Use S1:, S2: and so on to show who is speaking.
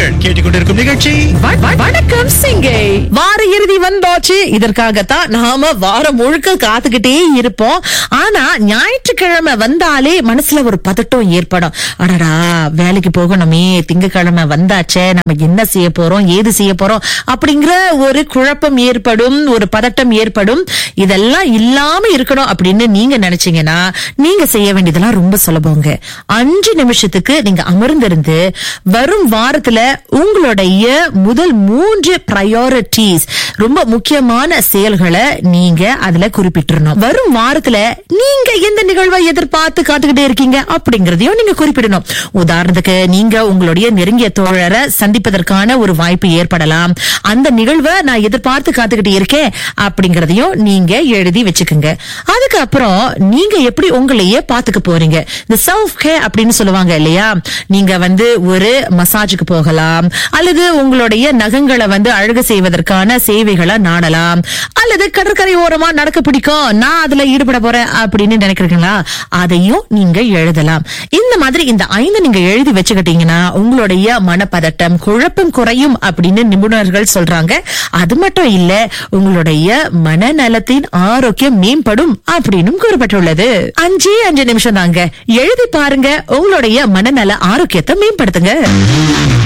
S1: நீங்கள் கேட்டுக்கொண்டிருக்கும் நிகழ்ச்சி
S2: வ- வ- வணக்கம் சிங்கை வார இறுதி வந்தாச்சு இதற்காகத்தான் நாம வாரம் முழுக்க காத்துக்கிட்டே இருப்போம் ஆனா ஞாயிற்றுக்கிழமை வந்தாலே மனசுல ஒரு பதட்டம் ஏற்படும் அடடா வேலைக்கு போகணுமே திங்கக்கிழமை வந்தாச்சே நம்ம என்ன செய்ய போறோம் ஏது செய்ய போறோம் அப்படிங்கிற ஒரு குழப்பம் ஏற்படும் ஒரு பதட்டம் ஏற்படும் இதெல்லாம் இல்லாம இருக்கணும் அப்படின்னு நீங்க நினைச்சீங்கன்னா நீங்க செய்ய வேண்டியதெல்லாம் ரொம்ப சுலபங்க அஞ்சு நிமிஷத்துக்கு நீங்க அமர்ந்திருந்து வரும் வாரத்துல உங்களுடைய முதல் மூன்று ப்ரையாரிட்டிஸ் ரொம்ப முக்கியமான செயல்களை நீங்க அதுல குறிப்பிட்டிரணும் வரும் வாரத்துல நீங்க எந்த நிகழ்வை எதிர்பார்த்து காத்துக்கிட்டே இருக்கீங்க அப்படிங்கறதையும் நீங்க குறிப்பிடணும் உதாரணத்துக்கு நீங்க உங்களுடைய நெருங்கிய தோழரை சந்திப்பதற்கான ஒரு வாய்ப்பு ஏற்படலாம் அந்த நிகழ்வை நான் எதிர்பார்த்து காத்துக்கிட்டு இருக்கேன் அப்படிங்கறதையும் நீங்க எழுதி வச்சுக்கோங்க அதுக்கப்புறம் நீங்க எப்படி உங்களையே பாத்துக்க போறீங்க இந்த செல்ஃப் கேர் அப்படின்னு சொல்லுவாங்க இல்லையா நீங்க வந்து ஒரு மசாஜுக்கு போகலாம் அல்லது உங்களுடைய நகங்களை வந்து அழகு செய்வதற்கான சேவைகளை நாடலாம் அல்லது கடற்கரை ஓரமா நடக்க பிடிக்கும் நான் அதுல ஈடுபட போறேன் அப்படின்னு நினைக்கிறீங்களா அதையும் நீங்க எழுதலாம் இந்த மாதிரி இந்த ஐந்து நீங்க எழுதி வச்சுக்கிட்டீங்கன்னா உங்களுடைய மனப்பதட்டம் குழப்பம் குறையும் அப்படின்னு நிபுணர்கள் சொல்றாங்க அது மட்டும் இல்ல உங்களுடைய மனநலத்தின் ஆரோக்கியம் மேம்படும் அப்படின்னு கூறப்பட்டுள்ளது அஞ்சே அஞ்சு நிமிஷம் தாங்க எழுதி பாருங்க உங்களுடைய மனநல ஆரோக்கியத்தை மேம்படுத்துங்க